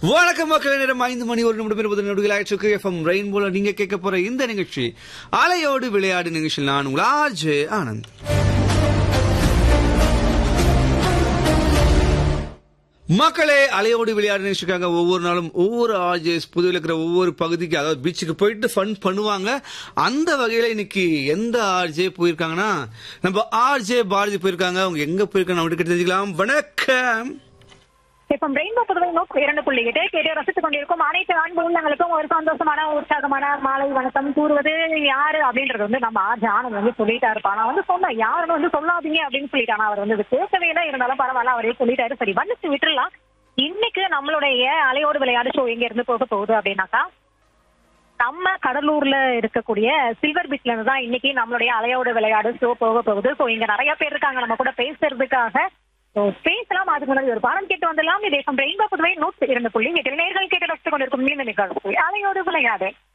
வணக்கம் மக்கள் நேரம் ஐந்து மணி ஒரு நிமிடம் இருபது நொடிகள் ஆயிடுச்சு எஃப்எம் ரெயின்போல நீங்க கேட்க போற இந்த நிகழ்ச்சி அலையோடு விளையாடு நிகழ்ச்சியில் நான் உங்கள் ஆஜே ஆனந்த் மக்களே அலையோடு விளையாடு நிகழ்ச்சிக்காக ஒவ்வொரு நாளும் ஒவ்வொரு ஆர்ஜேஸ் புதுவில் இருக்கிற ஒவ்வொரு பகுதிக்கு அதாவது பீச்சுக்கு போயிட்டு ஃபன் பண்ணுவாங்க அந்த வகையில இன்னைக்கு எந்த ஆர்ஜே போயிருக்காங்கன்னா நம்ம ஆர்ஜே பாரதி போயிருக்காங்க அவங்க எங்க போயிருக்காங்க நம்ம தெரிஞ்சுக்கலாம் வணக்கம் இப்ப ரெயின்போ புதுவை நோக்கு இரண்டு புள்ளி எட்டு கேட்டு ரசித்துக் கொண்டிருக்கும் அனைத்து அன்பு உள்ளங்களுக்கும் ஒரு சந்தோஷமான உற்சாகமான மாலை வணக்கம் கூறுவது யாரு அப்படின்றது வந்து நம்ம ஆர்ஜி ஆனந்த் வந்து சொல்லிட்டாரு நான் வந்து சொன்னேன் யாருன்னு வந்து சொல்லாதீங்க அப்படின்னு சொல்லிட்டானா அவர் வந்து இது கேட்கவே இல்லை இருந்தாலும் பரவாயில்ல அவரே சொல்லிட்டாரு சரி வந்துச்சு விட்டுறலாம் இன்னைக்கு நம்மளுடைய அலையோடு விளையாடு ஷோ எங்க இருந்து போக போகுது அப்படின்னாக்கா நம்ம கடலூர்ல இருக்கக்கூடிய சில்வர் பீச்ல இருந்து தான் இன்னைக்கு நம்மளுடைய அலையோடு விளையாடு ஷோ போக போகுது சோ இங்க நிறைய பேர் இருக்காங்க நம்ம கூட பேசுறதுக்காக So, பேசலாம் அதுக்கு முன்னாடி ஒரு பாடம் கேட்டு வந்துடலாம் இதே ரெயின்போ புதுவை நூற்றி இரண்டு புள்ளி எட்டில் நேர்கள் கேட்டு ரசித்துக் கொண்டிருக்கும் இந்த நிகழ்ச்சி அலையோடு விளையாடு